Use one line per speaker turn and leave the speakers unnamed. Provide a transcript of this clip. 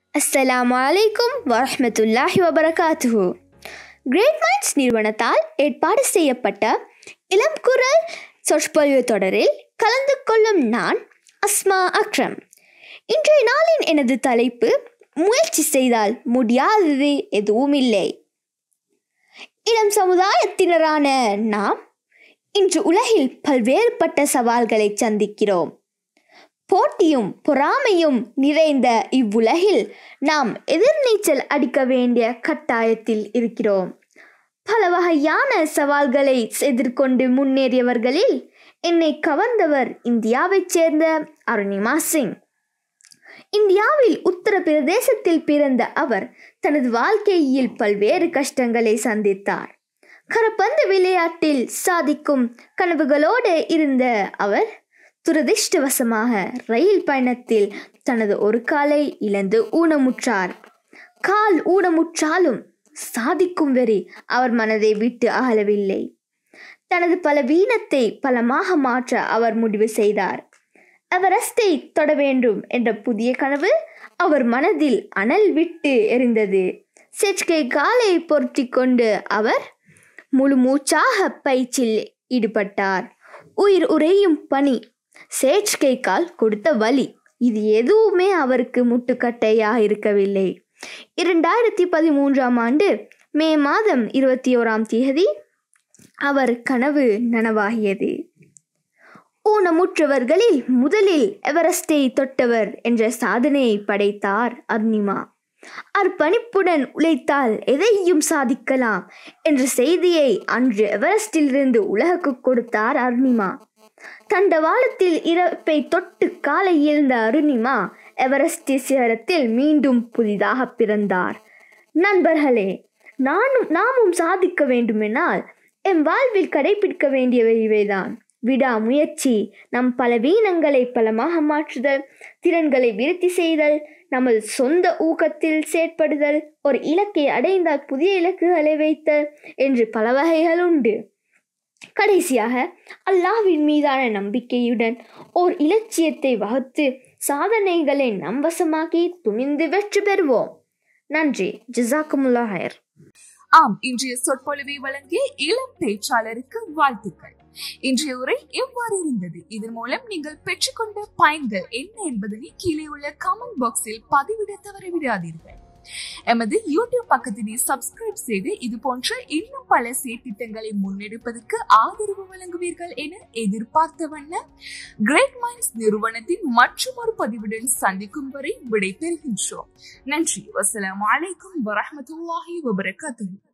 அஸ்ஸலாமு அலைக்கும் வரஹ்மத்துல்லாஹி வபரகாத்துஹு கிரேட் மைண்ட்ஸ் நிறுவனத்தால் ஏற்பாடு செய்யப்பட்ட இளம் குரல் சொற்பொழிவு தொடரில் கலந்து கொள்ளும் நான் அஸ்மா அக்ரம் இன்றைய நாளின் எனது தலைப்பு முயற்சி செய்தால் முடியாதது எதுவும் இல்லை இளம் சமுதாயத்தினரான நாம் இன்று உலகில் பல்வேறுபட்ட சவால்களை சந்திக்கிறோம் போட்டியும் பொறாமையும் நிறைந்த இவ்வுலகில் நாம் எதிர்நீச்சல் அடிக்க வேண்டிய கட்டாயத்தில் இருக்கிறோம் பல வகையான சவால்களை எதிர்கொண்டு முன்னேறியவர்களில் என்னை கவர்ந்தவர் இந்தியாவைச் சேர்ந்த அருணிமா சிங் இந்தியாவில் உத்தரப்பிரதேசத்தில் பிறந்த அவர் தனது வாழ்க்கையில் பல்வேறு கஷ்டங்களை சந்தித்தார் கரப்பந்து விளையாட்டில் சாதிக்கும் கனவுகளோடு இருந்த அவர் துரதிர்ஷ்டவசமாக ரயில் பயணத்தில் தனது ஒரு காலை இழந்து ஊனமுற்றார் கால் ஊனமுற்றாலும் சாதிக்கும் வெறி அவர் மனதை விட்டு அகலவில்லை தனது பலவீனத்தை பலமாக மாற்ற அவர் முடிவு செய்தார் எவரெஸ்டை தொட வேண்டும் என்ற புதிய கனவு அவர் மனதில் அனல் விட்டு எரிந்தது செச்கை காலை பொருத்தி கொண்டு அவர் முழு மூச்சாக பயிற்சியில் ஈடுபட்டார் உயிர் உறையும் பணி சேட்ச்கை கால் கொடுத்த வலி இது எதுவுமே அவருக்கு முட்டுக்கட்டையாக இருக்கவில்லை இரண்டாயிரத்தி பதிமூன்றாம் ஆண்டு மே மாதம் இருபத்தி ஓராம் தேதி அவர் கனவு நனவாகியது ஊனமுற்றவர்களில் முதலில் எவரெஸ்டை தொட்டவர் என்ற சாதனையை படைத்தார் அர்னிமா அர்ப்பணிப்புடன் உழைத்தால் எதையும் சாதிக்கலாம் என்ற செய்தியை அன்று எவரெஸ்டிலிருந்து உலகுக்கு கொடுத்தார் அருணிமா தண்டவாளத்தில் இறப்பை தொட்டு காலை எழுந்த அருணிமா எவரெஸ்ட் சிகரத்தில் மீண்டும் புதிதாக பிறந்தார் நண்பர்களே நானும் நாமும் சாதிக்க வேண்டுமெனால் என் வாழ்வில் கடைபிடிக்க வேண்டியவை இவைதான் விடாமுயற்சி நம் பலவீனங்களை பலமாக மாற்றுதல் திறன்களை விருத்தி செய்தல் நமது சொந்த ஊக்கத்தில் செயற்படுதல் ஒரு இலக்கை அடைந்தால் புதிய இலக்குகளை வைத்தல் என்று பல வகைகள் உண்டு கடைசியாக அல்லாவின் மீதான நம்பிக்கையுடன் ஓர் இலட்சியத்தை வகுத்து சாதனைகளை நம்பசமாக்கி துணிந்து வெற்றி பெறுவோம் நன்றி ஜிசாக்குமுல்லா ஹயர்
ஆம் இன்றைய சொற்பொழிவை வழங்கிய இளம் பேச்சாளருக்கு வாழ்த்துக்கள் இன்றைய உரை எவ்வாறு இருந்தது இதன் மூலம் நீங்கள் பெற்றுக்கொண்ட பயன்கள் என்ன என்பதனை கீழே உள்ள கமெண்ட் பாக்ஸில் பதிவிட தவறவிடாதீர்கள் எமது யூடியூப் பக்கத்தினை சப்ஸ்கிரைப் செய்து இது போன்ற இன்னும் பல செயற்திட்டங்களை முன்னெடுப்பதற்கு ஆதரவு வழங்குவீர்கள் என எதிர்பார்த்த வண்ணம் கிரேட் மைண்ட்ஸ் நிறுவனத்தின் மற்றும் ஒரு பதிவுடன் சந்திக்கும் வரை விடை பெறுகின்றோம் நன்றி வசலாம் அலைக்கும் வரமத்துல்லாஹி வபரகாத்துஹு